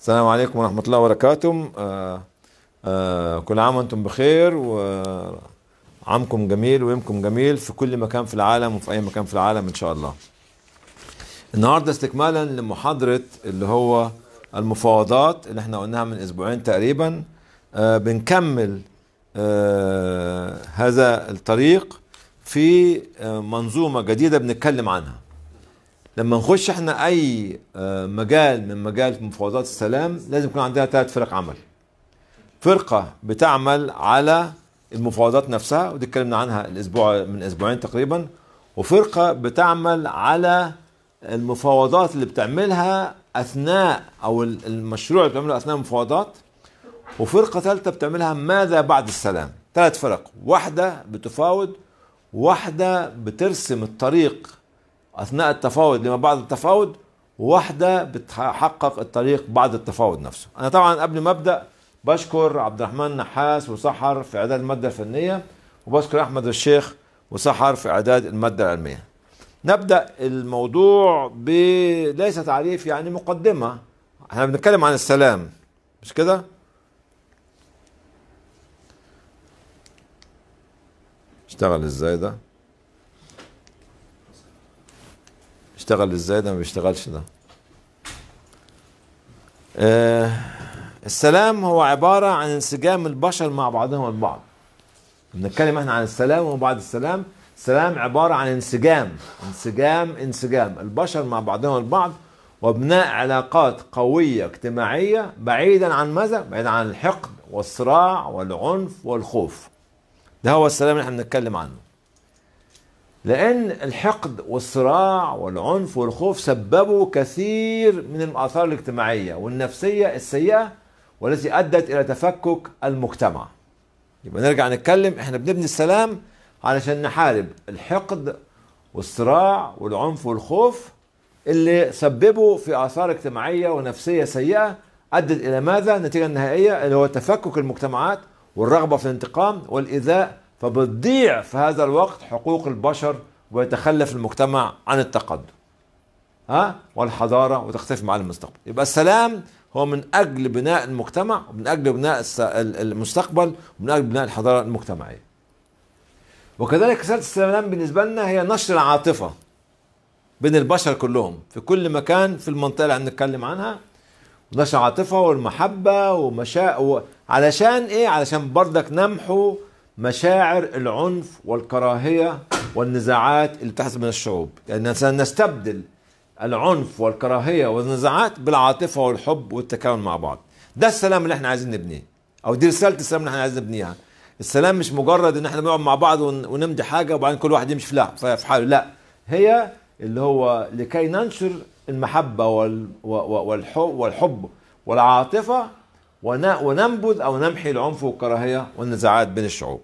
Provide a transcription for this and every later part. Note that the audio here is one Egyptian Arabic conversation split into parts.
السلام عليكم ورحمة الله وبركاته آه آه كل عام وانتم بخير وعامكم جميل ويومكم جميل في كل مكان في العالم وفي أي مكان في العالم إن شاء الله النهاردة استكمالا لمحاضرة اللي هو المفاوضات اللي احنا قلناها من أسبوعين تقريبا آه بنكمل آه هذا الطريق في آه منظومة جديدة بنتكلم عنها لما نخش احنا اي آه، مجال من مجال مفاوضات السلام لازم يكون عندنا ثلاث فرق عمل فرقة بتعمل على المفاوضات نفسها ودي اتكلمنا عنها الاسبوع من اسبوعين تقريبا وفرقة بتعمل على المفاوضات اللي بتعملها اثناء او المشروع اللي بتعمله اثناء المفاوضات وفرقة ثالثة بتعملها ماذا بعد السلام ثلاث فرق واحدة بتفاوض واحدة بترسم الطريق اثناء التفاوض لما بعد التفاوض وواحده بتحقق الطريق بعد التفاوض نفسه انا طبعا قبل ما ابدا بشكر عبد الرحمن نحاس وسحر في اعداد الماده الفنيه وبشكر احمد الشيخ وسحر في اعداد الماده العلميه نبدا الموضوع ب ليس تعريف يعني مقدمه احنا بنتكلم عن السلام مش كده اشتغل ازاي ده اشتغل ازاي ده ما بيشتغلش ده آه السلام هو عبارة عن انسجام البشر مع بعضهم البعض بنتكلم احنا عن السلام وبعد السلام السلام عبارة عن انسجام انسجام انسجام البشر مع بعضهم البعض وبناء علاقات قوية اجتماعية بعيدا عن ماذا؟ بعيدا عن الحقد والصراع والعنف والخوف ده هو السلام اللي احنا بنتكلم عنه لأن الحقد والصراع والعنف والخوف سببوا كثير من الآثار الاجتماعية والنفسية السيئة والتي أدت إلى تفكك المجتمع يبقى نرجع نتكلم احنا بنبني السلام علشان نحارب الحقد والصراع والعنف والخوف اللي سببوا في آثار اجتماعية ونفسية سيئة أدت إلى ماذا؟ النتيجة النهائية اللي هو تفكك المجتمعات والرغبة في الانتقام والإيذاء فبتضيع في هذا الوقت حقوق البشر ويتخلف المجتمع عن التقدم ها والحضارة وتختفي مع المستقبل يبقى السلام هو من أجل بناء المجتمع ومن أجل بناء المستقبل ومن أجل بناء الحضارة المجتمعية وكذلك رسالة السلام بالنسبة لنا هي نشر العاطفة بين البشر كلهم في كل مكان في المنطقة اللي هنتكلم عنها نشر العاطفة والمحبة ومشا و... علشان ايه علشان برضك نمحو مشاعر العنف والكراهية والنزاعات اللي بتحصل من الشعوب يعني سنستبدل العنف والكراهية والنزاعات بالعاطفة والحب والتكامل مع بعض ده السلام اللي احنا عايزين نبنيه او دي رسالة السلام اللي احنا عايزين نبنيها السلام مش مجرد ان احنا نقعد مع بعض ونمضي حاجة وبعدين كل واحد يمشي في لا في حاله لا هي اللي هو لكي ننشر المحبة والحب والحب والعاطفة وننبذ او نمحي العنف والكراهيه والنزاعات بين الشعوب.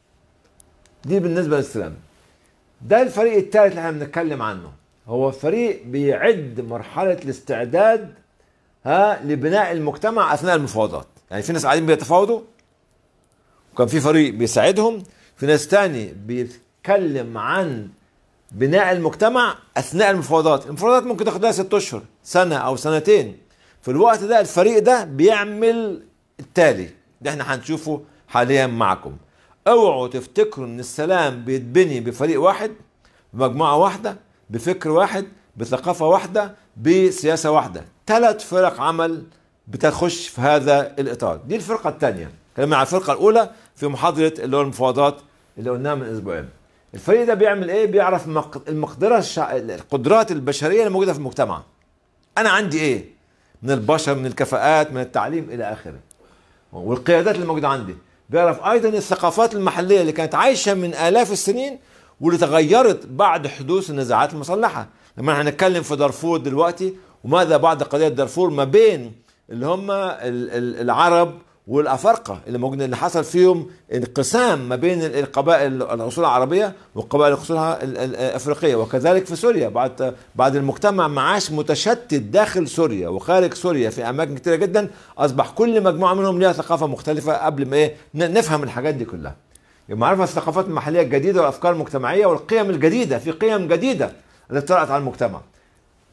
دي بالنسبه للسلام. ده الفريق الثالث اللي احنا بنتكلم عنه. هو فريق بيعد مرحله الاستعداد ها لبناء المجتمع اثناء المفاوضات. يعني في ناس قاعدين بيتفاوضوا وكان في فريق بيساعدهم، في ناس تاني بيتكلم عن بناء المجتمع اثناء المفاوضات، المفاوضات ممكن تاخد لها ست اشهر، سنه او سنتين. في الوقت ده الفريق ده بيعمل التالي ده احنا هنشوفه حاليا معكم اوعوا تفتكروا ان السلام بيتبني بفريق واحد بمجموعه واحده بفكر واحد بثقافه واحده بسياسه واحده ثلاث فرق عمل بتخش في هذا الاطار دي الفرقه الثانيه كلمنا عن الفرقه الاولى في محاضره اللي هو المفاوضات اللي قلناها من اسبوعين الفريق ده بيعمل ايه بيعرف المقدره الشع... القدرات البشريه اللي موجوده في المجتمع انا عندي ايه من البشر من الكفاءات من التعليم الى اخره والقيادات اللي موجوده عندي بيعرف ايضا الثقافات المحليه اللي كانت عايشه من الاف السنين واللي تغيرت بعد حدوث النزاعات المسلحه لما هنتكلم في دارفور دلوقتي وماذا بعد قضيه دارفور ما بين اللي هم العرب والافارقه اللي موجودين اللي حصل فيهم انقسام ما بين القبائل الاصول العربيه والقبائل الاصول الافريقيه وكذلك في سوريا بعد بعد المجتمع معاش متشتت داخل سوريا وخارج سوريا في اماكن كثيره جدا اصبح كل مجموعه منهم لها ثقافه مختلفه قبل ما ايه نفهم الحاجات دي كلها يبقى معرفه الثقافات المحليه الجديده والافكار المجتمعيه والقيم الجديده في قيم جديده اللي طرأت على المجتمع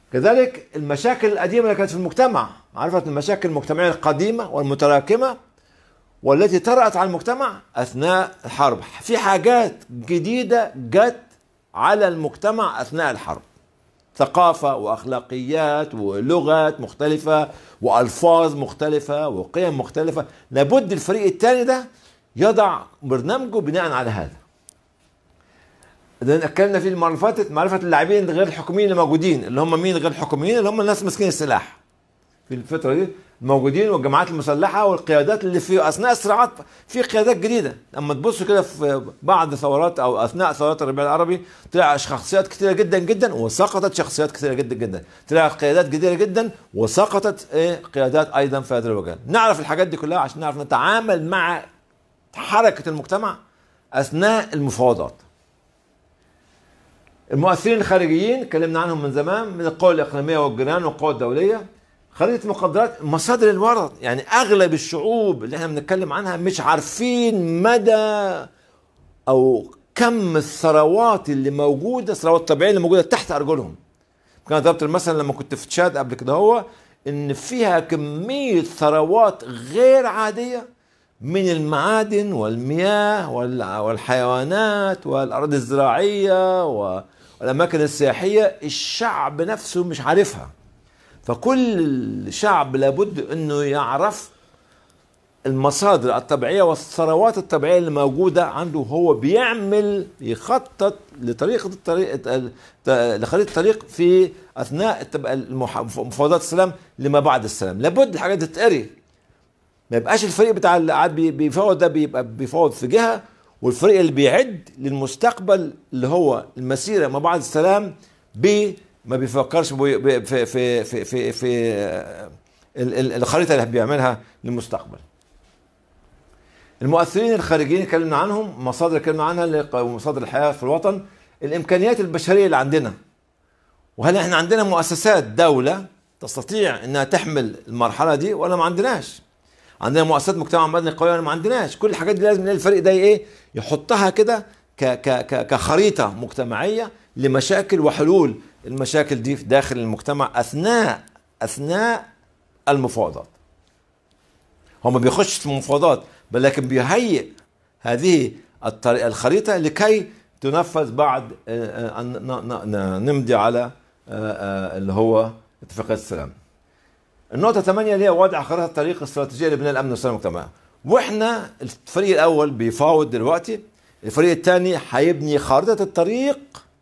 كذلك المشاكل القديمة اللي كانت في المجتمع عرفت المشاكل المجتمعية القديمة والمتراكمة والتي طرأت على المجتمع أثناء الحرب في حاجات جديدة جت على المجتمع أثناء الحرب ثقافة وأخلاقيات ولغات مختلفة وألفاظ مختلفة وقيم مختلفة لابد الفريق الثاني ده يضع برنامجه بناء على هذا ده اتكلمنا فيه المره اللي فاتت معرفه اللاعبين غير الحكوميين اللي موجودين اللي هم مين غير الحكوميين اللي هم الناس ماسكين السلاح في الفتره دي الموجودين والجماعات المسلحه والقيادات اللي في اثناء الصراعات في قيادات جديده اما تبصوا كده في بعض ثورات او اثناء ثورات الربيع العربي طلع شخصيات كثيره جدا جدا وسقطت شخصيات كثيره جدا جدا طلعت قيادات كثيره جدا وسقطت ايه قيادات ايضا في هذا المجال نعرف الحاجات دي كلها عشان نعرف نتعامل مع حركه المجتمع اثناء المفاوضات المؤثرين الخارجيين اتكلمنا عنهم من زمان من القوى الاقليميه والجيران والقوى الدوليه خريطه المخدرات مصادر الورد يعني اغلب الشعوب اللي احنا بنتكلم عنها مش عارفين مدى او كم الثروات اللي موجوده الثروات الطبيعيه اللي موجوده تحت ارجلهم كان ضربت المثل لما كنت في تشاد قبل كده هو ان فيها كميه ثروات غير عاديه من المعادن والمياه والحيوانات والاراضي الزراعيه والاماكن السياحيه الشعب نفسه مش عارفها فكل شعب لابد انه يعرف المصادر الطبيعيه والثروات الطبيعيه اللي موجوده عنده هو بيعمل يخطط لطريقه الطريق لخريطه الطريق في اثناء مفاوضات السلام لما بعد السلام لابد الحاجات دي تتقري ما يبقاش الفريق بتاع اللي قاعد بيفاوض ده بيبقى بيفاوض في جهه والفريق اللي بيعد للمستقبل اللي هو المسيره ما بعد السلام ب ما بيفكرش في في في في, في, في الخريطه اللي بيعملها للمستقبل. المؤثرين الخارجيين اتكلمنا عنهم مصادر اتكلمنا عنها مصادر الحياه في الوطن الامكانيات البشريه اللي عندنا وهل احنا عندنا مؤسسات دوله تستطيع انها تحمل المرحله دي ولا ما عندناش؟ عندنا مؤسسات مجتمع مدني قويه ولا ما عندناش؟ كل الحاجات دي لازم الفريق ده ايه؟ يحطها كده كخريطه مجتمعيه لمشاكل وحلول المشاكل دي داخل المجتمع اثناء اثناء المفاوضات هو ما بيخش في المفاوضات بل لكن بيهيئ هذه الطريقة الخريطة لكي تنفذ بعد أن نمضي على اللي هو اتفاقية السلام النقطة 8 اللي هي وضع خريطة الطريق الاستراتيجية لبناء الأمن والسلام المجتمعي واحنا الفريق الأول بيفاوض دلوقتي الفريق الثاني هيبني خارطة الطريق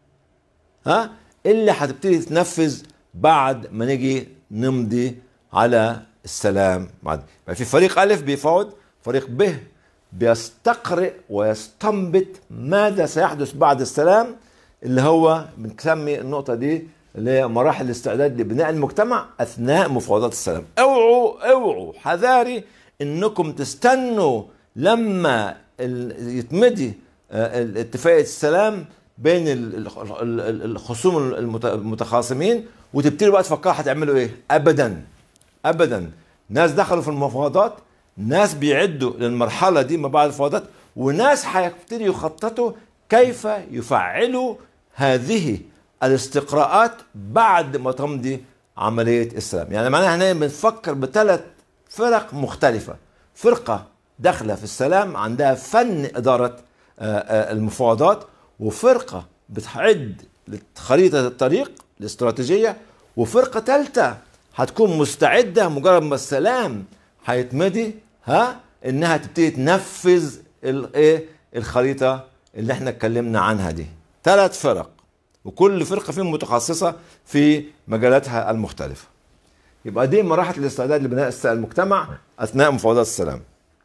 ها اللي هتبتدي تنفذ بعد ما نيجي نمضي على السلام بعد يعني في فريق ألف بيفاوض فريق ب بيستقرئ ويستنبط ماذا سيحدث بعد السلام اللي هو بنسمي النقطة دي اللي هي مراحل الاستعداد لبناء المجتمع أثناء مفاوضات السلام اوعوا اوعوا حذاري انكم تستنوا لما يتمضي اتفاقية السلام بين الخصوم المتخاصمين وتبتدي بقى تفكروا هتعملوا ايه ابدا ابدا ناس دخلوا في المفاوضات ناس بيعدوا للمرحله دي ما بعد المفاوضات وناس هيبتدوا يخططوا كيف يفعلوا هذه الاستقراءات بعد ما تمضي عمليه السلام يعني معناها احنا بنفكر بثلاث فرق مختلفه فرقه داخله في السلام عندها فن اداره المفاوضات وفرقة بتعد خريطة الطريق الاستراتيجية وفرقة ثالثة هتكون مستعدة مجرد ما السلام هيتمضي ها انها تبتدي تنفذ الايه الخريطة اللي احنا اتكلمنا عنها دي ثلاث فرق وكل فرقة فيهم متخصصة في مجالاتها المختلفة يبقى دي مراحل الاستعداد لبناء المجتمع اثناء مفاوضات السلام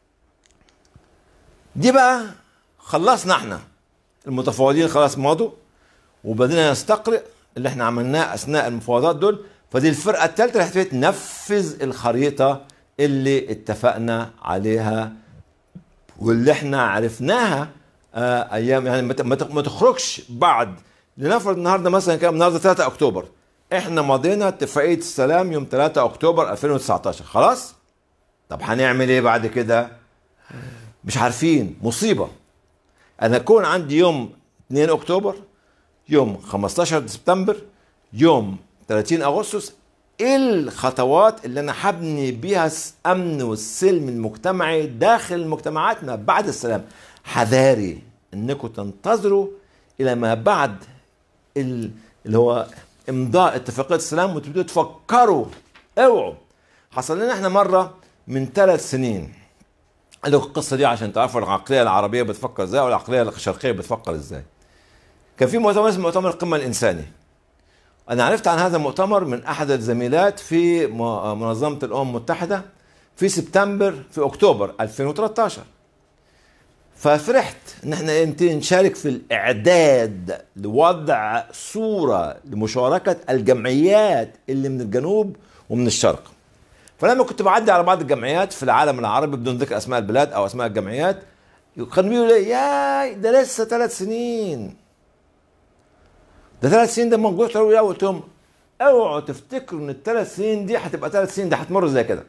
دي بقى خلصنا احنا المتفاوضين خلاص مضوا وبدينا نستقرئ اللي احنا عملناه اثناء المفاوضات دول فدي الفرقه الثالثه اللي هتبتدي تنفذ الخريطه اللي اتفقنا عليها واللي احنا عرفناها آه ايام يعني ما تخرجش بعد لنفرض النهارده مثلا كام النهارده 3 اكتوبر احنا مضينا اتفاقيه السلام يوم 3 اكتوبر 2019 خلاص طب هنعمل ايه بعد كده مش عارفين مصيبه انا اكون عندي يوم 2 اكتوبر يوم 15 سبتمبر يوم 30 اغسطس ايه الخطوات اللي انا هبني بيها الامن والسلم المجتمعي داخل المجتمعات ما بعد السلام حذاري انكم تنتظروا الى ما بعد ال- اللي هو امضاء اتفاقيه السلام وتبتدوا تفكروا اوعوا حصل لنا احنا مره من ثلاث سنين قال لكم القصه دي عشان تعرفوا العقليه العربيه بتفكر ازاي والعقليه الشرقيه بتفكر ازاي كان في مؤتمر اسمه مؤتمر القمه الانساني انا عرفت عن هذا المؤتمر من احد الزميلات في م- منظمه الامم المتحده في سبتمبر في اكتوبر 2013 ففرحت ان احنا انت نشارك في الاعداد لوضع صوره لمشاركه الجمعيات اللي من الجنوب ومن الشرق فلما كنت بعدي على بعض الجمعيات في العالم العربي بدون ذكر اسماء البلاد او اسماء الجمعيات كانوا بيقولوا لي ياي ده لسه ثلاث سنين ده ثلاث سنين ده موجود قالوا لي قلت لهم اوعوا تفتكروا ان الثلاث سنين دي هتبقى ثلاث سنين ده هتمر زي كده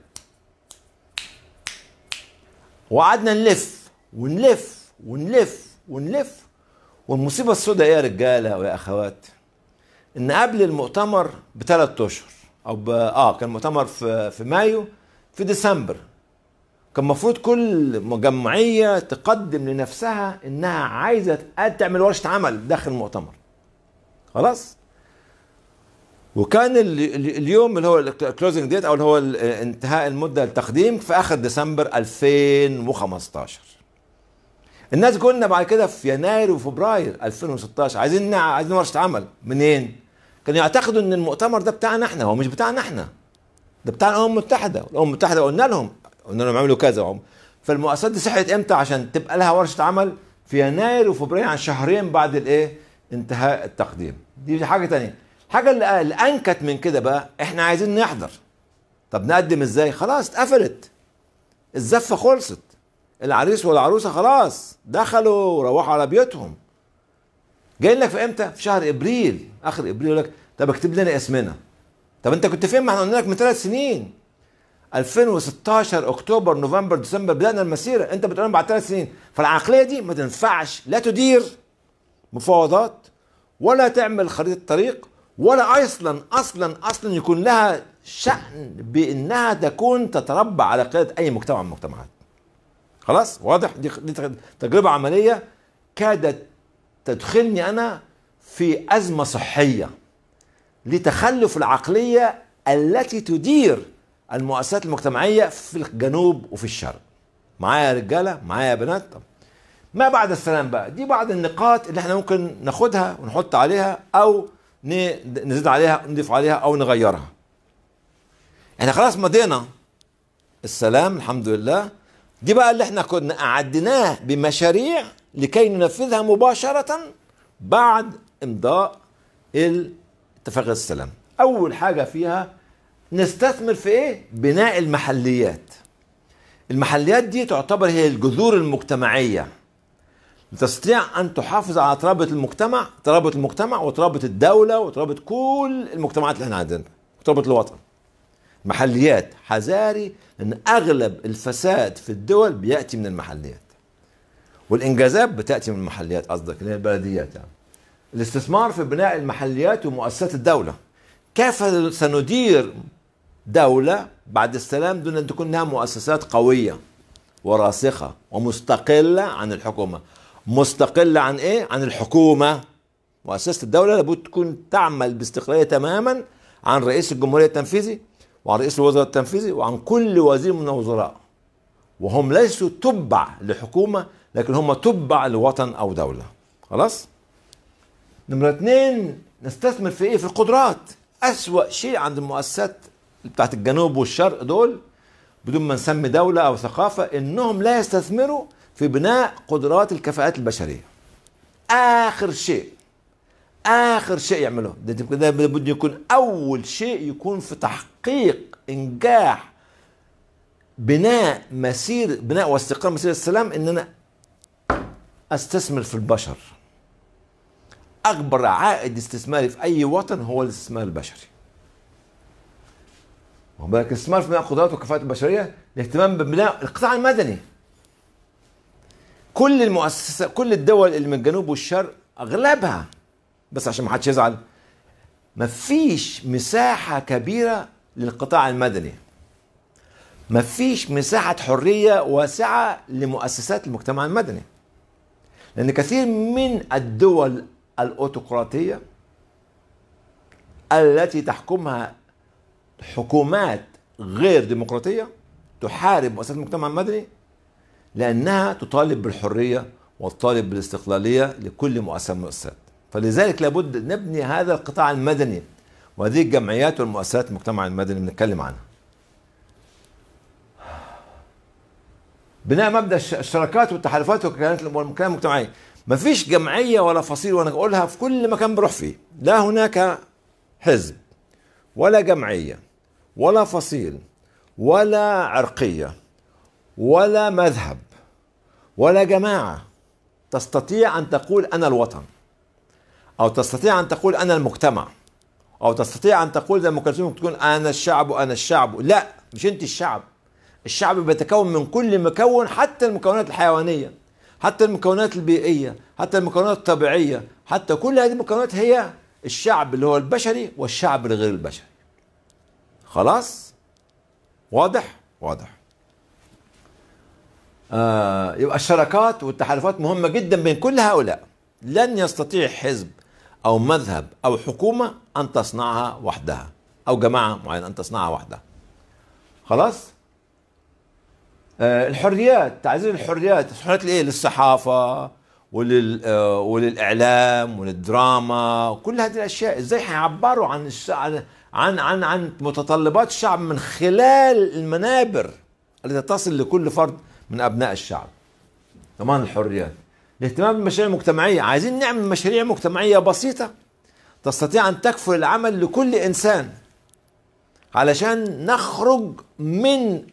وقعدنا نلف ونلف ونلف ونلف والمصيبه السوداء ايه يا رجاله ويا اخوات ان قبل المؤتمر بثلاث اشهر او ب... اه كان مؤتمر في في مايو في ديسمبر كان المفروض كل جمعيه تقدم لنفسها انها عايزه تعمل ورشه عمل داخل المؤتمر خلاص وكان ال- ال- اليوم اللي هو الكلوزنج ديت او اللي هو ال- انتهاء المده التقديم في اخر ديسمبر 2015 الناس قلنا بعد كده في يناير وفبراير 2016 عايزين نع- عايزين ورشه عمل منين؟ كانوا يعتقدوا ان المؤتمر ده بتاعنا احنا هو مش بتاعنا احنا ده بتاع الامم المتحده الامم المتحده قلنا لهم قلنا لهم اعملوا كذا وهم فالمؤسسات دي صحت امتى عشان تبقى لها ورشه عمل في يناير وفبراير عن شهرين بعد الايه انتهاء التقديم دي حاجه تانية الحاجه اللي اللي انكت من كده بقى احنا عايزين نحضر طب نقدم ازاي خلاص اتقفلت الزفه خلصت العريس والعروسه خلاص دخلوا وروحوا على بيوتهم جاي لك في امتى في شهر ابريل اخر ابريل يقول لك طب اكتب لنا اسمنا طب انت كنت فين ما احنا قلنا لك من ثلاث سنين 2016 اكتوبر نوفمبر ديسمبر بدانا المسيره انت بتقول لنا بعد ثلاث سنين فالعقليه دي ما تنفعش لا تدير مفاوضات ولا تعمل خريطه طريق ولا اصلا اصلا اصلا يكون لها شان بانها تكون تتربع على قياده اي مجتمع من المجتمعات خلاص واضح دي دي تجربه عمليه كادت تدخلني انا في ازمه صحيه لتخلف العقليه التي تدير المؤسسات المجتمعيه في الجنوب وفي الشرق معايا يا رجاله معايا يا بنات طب ما بعد السلام بقى دي بعض النقاط اللي احنا ممكن ناخدها ونحط عليها او ن- نزيد عليها نضيف عليها او نغيرها احنا خلاص مضينا السلام الحمد لله دي بقى اللي احنا كنا اعدناه بمشاريع لكي ننفذها مباشرة بعد امضاء اتفاقية السلام اول حاجة فيها نستثمر في ايه بناء المحليات المحليات دي تعتبر هي الجذور المجتمعية تستطيع ان تحافظ على ترابط المجتمع ترابط المجتمع وترابط الدولة وترابط كل المجتمعات اللي احنا عندنا وترابط الوطن محليات حذاري ان اغلب الفساد في الدول بياتي من المحليات والانجازات بتاتي من المحليات قصدك اللي هي البلديات يعني الاستثمار في بناء المحليات ومؤسسات الدوله كيف سندير دوله بعد السلام دون ان تكون لها مؤسسات قويه وراسخه ومستقله عن الحكومه مستقله عن ايه عن الحكومه مؤسسه الدوله لابد تكون تعمل باستقلاليه تماما عن رئيس الجمهوريه التنفيذي وعن رئيس الوزراء التنفيذي وعن كل وزير من الوزراء وهم ليسوا تبع لحكومة لكن هم تبع لوطن أو دولة خلاص نمرة اتنين نستثمر في ايه في القدرات أسوأ شيء عند المؤسسات بتاعت الجنوب والشرق دول بدون ما نسمي دولة أو ثقافة إنهم لا يستثمروا في بناء قدرات الكفاءات البشرية آخر شيء اخر شيء يعمله ده ده لابد يكون اول شيء يكون في تحقيق انجاح بناء مسير بناء واستقرار مسير السلام ان انا استثمر في البشر اكبر عائد استثماري في اي وطن هو الاستثمار البشري واخد بالك الاستثمار في بناء القدرات والكفاءات البشريه الاهتمام ببناء القطاع المدني كل المؤسسات كل الدول اللي من الجنوب والشرق اغلبها بس عشان ما حدش يزعل مفيش مساحة كبيرة للقطاع المدني مفيش مساحة حرية واسعة لمؤسسات المجتمع المدني لأن كثير من الدول الأوتقراطية التي تحكمها حكومات غير ديمقراطية تحارب مؤسسات المجتمع المدني لأنها تطالب بالحرية وتطالب بالاستقلالية لكل مؤسسة من المؤسسات فلذلك لابد نبني هذا القطاع المدني وهذه الجمعيات والمؤسسات المجتمع المدني بنتكلم عنها بناء مبدا الشراكات والتحالفات والمكان المجتمعي ما فيش جمعيه ولا فصيل وانا اقولها في كل مكان بروح فيه لا هناك حزب ولا جمعيه ولا فصيل ولا عرقيه ولا مذهب ولا جماعه تستطيع ان تقول انا الوطن او تستطيع ان تقول انا المجتمع او تستطيع ان تقول زي ما كلثوم تكون انا الشعب وانا الشعب لا مش انت الشعب الشعب بيتكون من كل مكون حتى المكونات الحيوانيه حتى المكونات البيئيه حتى المكونات الطبيعيه حتى كل هذه المكونات هي الشعب اللي هو البشري والشعب الغير البشري خلاص واضح واضح آه يبقى الشراكات والتحالفات مهمه جدا بين كل هؤلاء لن يستطيع حزب او مذهب او حكومه ان تصنعها وحدها او جماعه معينه ان تصنعها وحدها خلاص آه الحريات تعزيز الحريات الحريات لايه للصحافه ولل آه وللاعلام وللدراما كل هذه الاشياء ازاي هيعبروا عن الش... عن عن عن عن متطلبات الشعب من خلال المنابر التي تصل لكل فرد من ابناء الشعب كمان الحريات الاهتمام بالمشاريع المجتمعيه عايزين نعمل مشاريع مجتمعيه بسيطه تستطيع ان تكفل العمل لكل انسان علشان نخرج من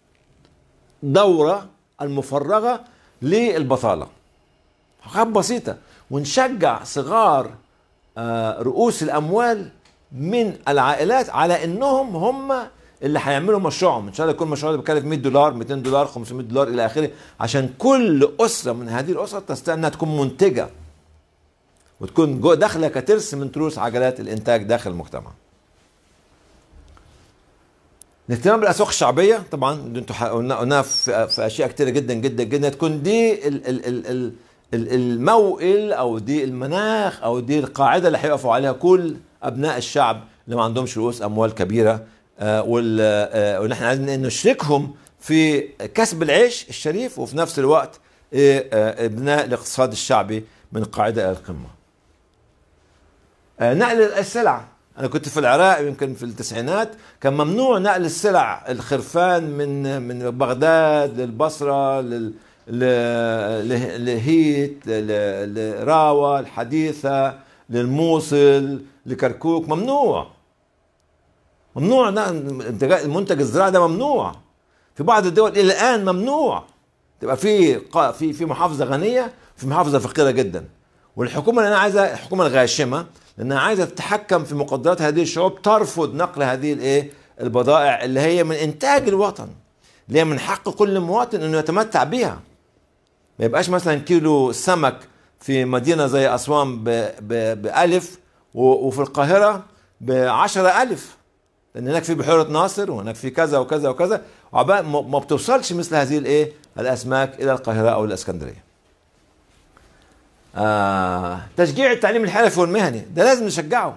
دورة المفرغة للبطالة حاجات بسيطة ونشجع صغار رؤوس الأموال من العائلات على انهم هم اللي هيعملوا مشروعهم ان شاء الله يكون مشروع بيكلف 100 دولار 200 دولار 500 دولار الى اخره عشان كل اسره من هذه الاسر تستطيع انها تكون منتجه وتكون جو داخله كترس من تروس عجلات الانتاج داخل المجتمع الاهتمام بالاسواق الشعبيه طبعا انتوا قلناها في, في اشياء كتيره جدا جدا جدا تكون دي ال ال ال ال الموئل او دي المناخ او دي القاعده اللي هيقفوا عليها كل ابناء الشعب اللي ما عندهمش رؤوس اموال كبيره آه واللي احنا عايزين نشركهم في كسب العيش الشريف وفي نفس الوقت آه بناء الاقتصاد الشعبي من القاعده الى القمه. آه نقل السلع انا كنت في العراق يمكن في التسعينات كان ممنوع نقل السلع الخرفان من من بغداد للبصره لل لهيت لراوة الحديثة للموصل لكركوك ممنوع ممنوع المنتج الزراعي ده ممنوع في بعض الدول الى الان ممنوع تبقى في في في محافظه غنيه في محافظه فقيره جدا والحكومه اللي انا عايزه الحكومه الغاشمه لانها عايزه تتحكم في مقدرات هذه الشعوب ترفض نقل هذه الايه البضائع اللي هي من انتاج الوطن اللي هي من حق كل مواطن انه يتمتع بها ما يبقاش مثلا كيلو سمك في مدينة زي أسوان بألف وفي القاهرة بعشرة ألف لأن هناك في بحيرة ناصر وهناك في كذا وكذا وكذا وعبال ما بتوصلش مثل هذه الإيه الأسماك إلى القاهرة أو الإسكندرية آه تشجيع التعليم الحرفي والمهني ده لازم نشجعه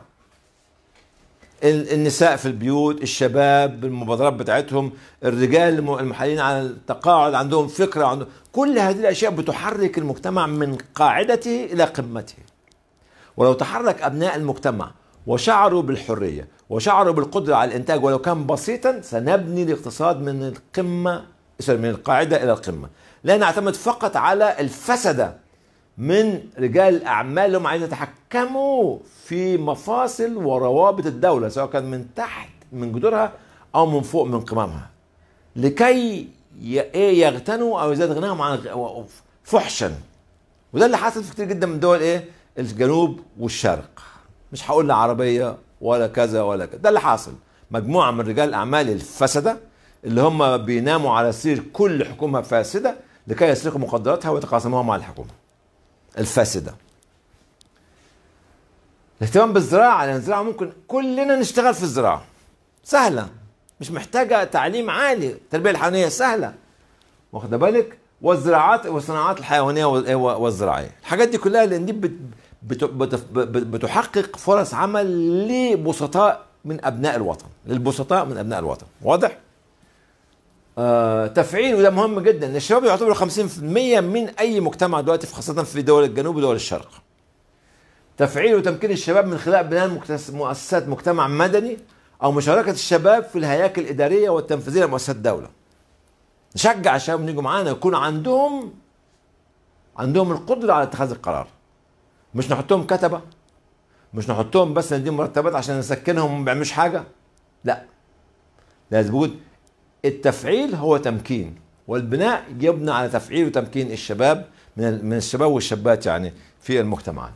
النساء في البيوت الشباب المبادرات بتاعتهم الرجال المحللين على التقاعد عندهم فكرة عندهم كل هذه الأشياء بتحرك المجتمع من قاعدته إلى قمته ولو تحرك أبناء المجتمع وشعروا بالحرية وشعروا بالقدرة على الإنتاج ولو كان بسيطا سنبني الاقتصاد من القمة من القاعدة إلى القمة لا نعتمد فقط على الفسدة من رجال الاعمال اللي هم عايزين يتحكموا في مفاصل وروابط الدوله سواء كان من تحت من جذورها او من فوق من قمامها لكي ايه يغتنوا او يزداد غناهم عن فحشا وده اللي حصل في كتير جدا من دول ايه الجنوب والشرق مش هقول لا عربيه ولا كذا ولا كذا ده اللي حاصل مجموعه من رجال الاعمال الفسده اللي هم بيناموا على سرير كل حكومه فاسده لكي يسرقوا مقدراتها ويتقاسموها مع الحكومه الفاسده الاهتمام بالزراعه لان الزراعه ممكن كلنا نشتغل في الزراعه سهله مش محتاجه تعليم عالي التربيه الحيوانيه سهله واخد بالك والزراعات والصناعات الحيوانيه وال- والزراعيه الحاجات دي كلها لان دي بت بت بت بتحقق فرص عمل لبسطاء من ابناء الوطن للبسطاء من ابناء الوطن واضح آه تفعيل وده مهم جدا ان الشباب يعتبروا 50% من اي مجتمع دلوقتي في- خاصه في دول الجنوب ودول الشرق تفعيل وتمكين الشباب من خلال بناء مكتس- مؤسسات مجتمع مدني او مشاركه الشباب في الهياكل الاداريه والتنفيذيه لمؤسسات الدوله نشجع الشباب إن يجوا معانا يكون عندهم عندهم القدره على اتخاذ القرار مش نحطهم كتبه مش نحطهم بس نديهم مرتبات عشان نسكنهم وما بيعملوش حاجه لا لازم يكون التفعيل هو تمكين والبناء يبنى على تفعيل وتمكين الشباب من ال- من الشباب والشابات يعني في المجتمعات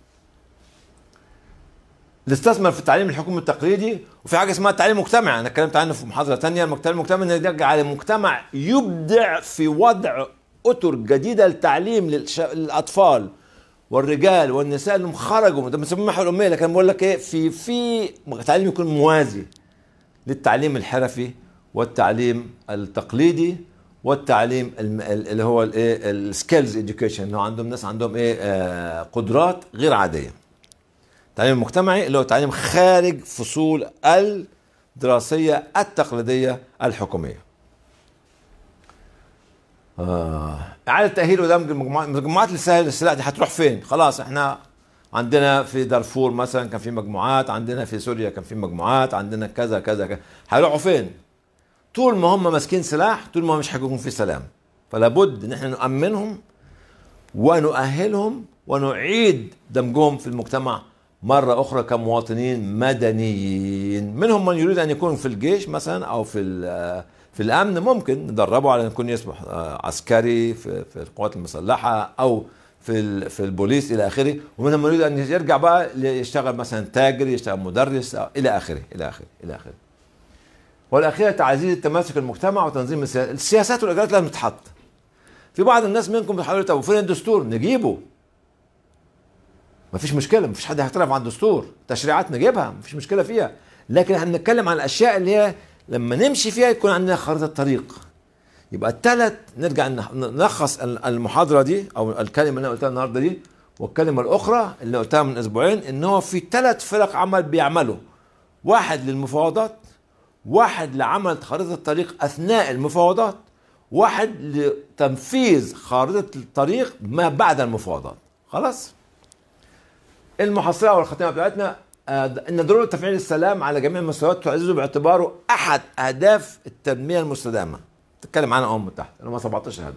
نستثمر في التعليم الحكومي التقليدي وفي حاجه اسمها التعليم المجتمعي انا اتكلمت عنه في محاضره تانية التعليم المجتمعي انه يرجع لمجتمع يبدع في وضع اطر جديده للتعليم للش... للاطفال والرجال والنساء اللي خرجوا ده بنسميه محور الاميه لكن بقول لك ايه في في تعليم يكون موازي للتعليم الحرفي والتعليم التقليدي والتعليم الم- ال- اللي هو الايه السكيلز اديوكيشن انه عندهم ناس عندهم ايه آه قدرات غير عاديه التعليم المجتمعي اللي هو تعليم خارج فصول الدراسيه التقليديه الحكوميه آه. إعادة تأهيل ودمج المجموعات مجموعات السلاح السلاح دي هتروح فين؟ خلاص احنا عندنا في دارفور مثلا كان في مجموعات، عندنا في سوريا كان في مجموعات، عندنا كذا كذا كذا، هيروحوا فين؟ طول ما هم ماسكين سلاح طول ما مش هيكون في سلام. فلا بد ان احنا نؤمنهم ونؤهلهم ونعيد دمجهم في المجتمع مرة أخرى كمواطنين مدنيين منهم من يريد أن يكون في الجيش مثلا أو في ال- في الأمن ممكن ندربه على أن يكون يصبح آه، عسكري في, في القوات المسلحة أو في ال- في البوليس إلى آخره ومنهم من يريد أن يرجع بقى يشتغل مثلا تاجر يشتغل مدرس أو إلى آخره إلى آخره إلى آخره والأخيرة تعزيز التماسك المجتمع وتنظيم السياسات السياسات والإجراءات لازم تتحط في بعض الناس منكم بيحاولوا طب فين الدستور نجيبه مفيش مشكله مفيش حد هيختلف عن الدستور تشريعات نجيبها مفيش مشكله فيها لكن احنا بنتكلم عن الاشياء اللي هي لما نمشي فيها يكون عندنا خريطه طريق يبقى الثلاث نرجع نح- نلخص ال- المحاضره دي او الكلمه اللي انا قلتها النهارده دي والكلمه الاخرى اللي قلتها من اسبوعين ان هو في ثلاث فرق عمل بيعملوا واحد للمفاوضات واحد لعمل خريطه الطريق اثناء المفاوضات واحد لتنفيذ خارطه الطريق ما بعد المفاوضات خلاص المحصله والختامه بتاعتنا آه، ان ضروره تفعيل السلام على جميع المستويات تعززه باعتباره احد اهداف التنميه المستدامه تتكلم عنها امم تحت اللي هم 17 هدف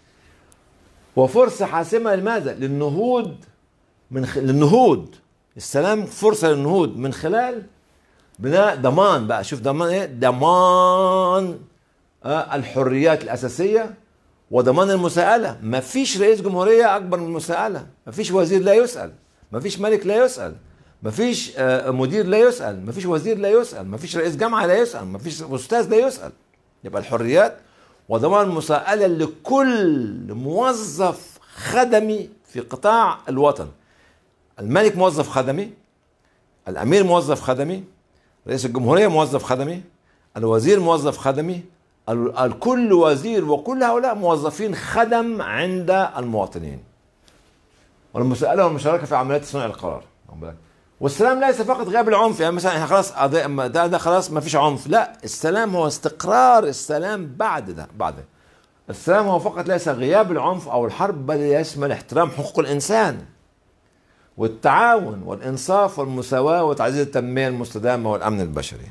وفرصه حاسمه لماذا؟ للنهوض من خ... للنهوض السلام فرصه للنهوض من خلال بناء ضمان بقى شوف ضمان ايه؟ ضمان آه، الحريات الاساسيه وضمان المساءله ما فيش رئيس جمهوريه اكبر من المساءله ما فيش وزير لا يسال ما فيش ملك لا يسال ما فيش آه، مدير لا يسال ما فيش وزير لا يسال ما فيش رئيس جامعه لا يسال ما فيش استاذ لا يسال يبقى الحريات وضمان المساءله لكل موظف خدمي في قطاع الوطن الملك موظف خدمي الامير موظف خدمي رئيس الجمهوريه موظف خدمي الوزير موظف خدمي ال- الكل وزير وكل هؤلاء موظفين خدم عند المواطنين والمساءله والمشاركه في عمليات صنع القرار واخد بالك؟ والسلام ليس فقط غياب العنف يعني مثلا احنا خلاص قضية- أما ده, ده خلاص ما فيش عنف لا السلام هو استقرار السلام بعد ده بعد ده. السلام هو فقط ليس غياب العنف او الحرب بل يشمل احترام حقوق الانسان والتعاون والانصاف والمساواه وتعزيز التنميه المستدامه والامن البشري.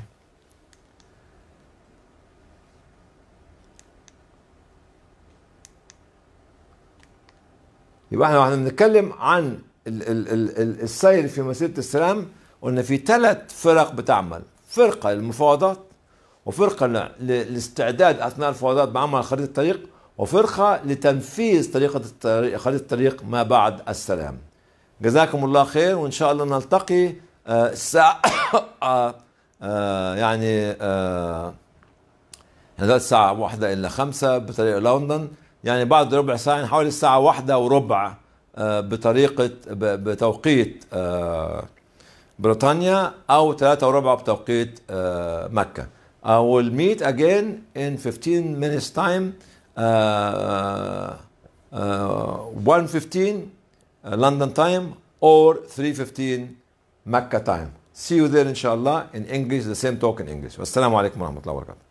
يبقى احنا واحنا بنتكلم عن ال ال ال ال السير في مسيره السلام قلنا في ثلاث فرق بتعمل فرقه للمفاوضات وفرقه ل- للاستعداد اثناء الفاوضات بعمل خريطه الطريق وفرقه لتنفيذ طريقه الطريق خريطه الطريق ما بعد السلام. جزاكم الله خير وان شاء الله نلتقي آه، الساعه آه، آه، يعني آه، احنا دلوقتي الساعة واحدة إلا خمسة بطريق لندن يعني بعد ربع ساعة يعني حوالي الساعة واحدة وربع آه، بطريقة ب- بتوقيت آه، بريطانيا او 3 وربع بتوقيت آه، مكة I will meet again in 15 minutes time uh, uh, 1:15 uh, London time or 3:15 Mecca time see you there inshallah in English the same talk in English والسلام عليكم ورحمة الله وبركاته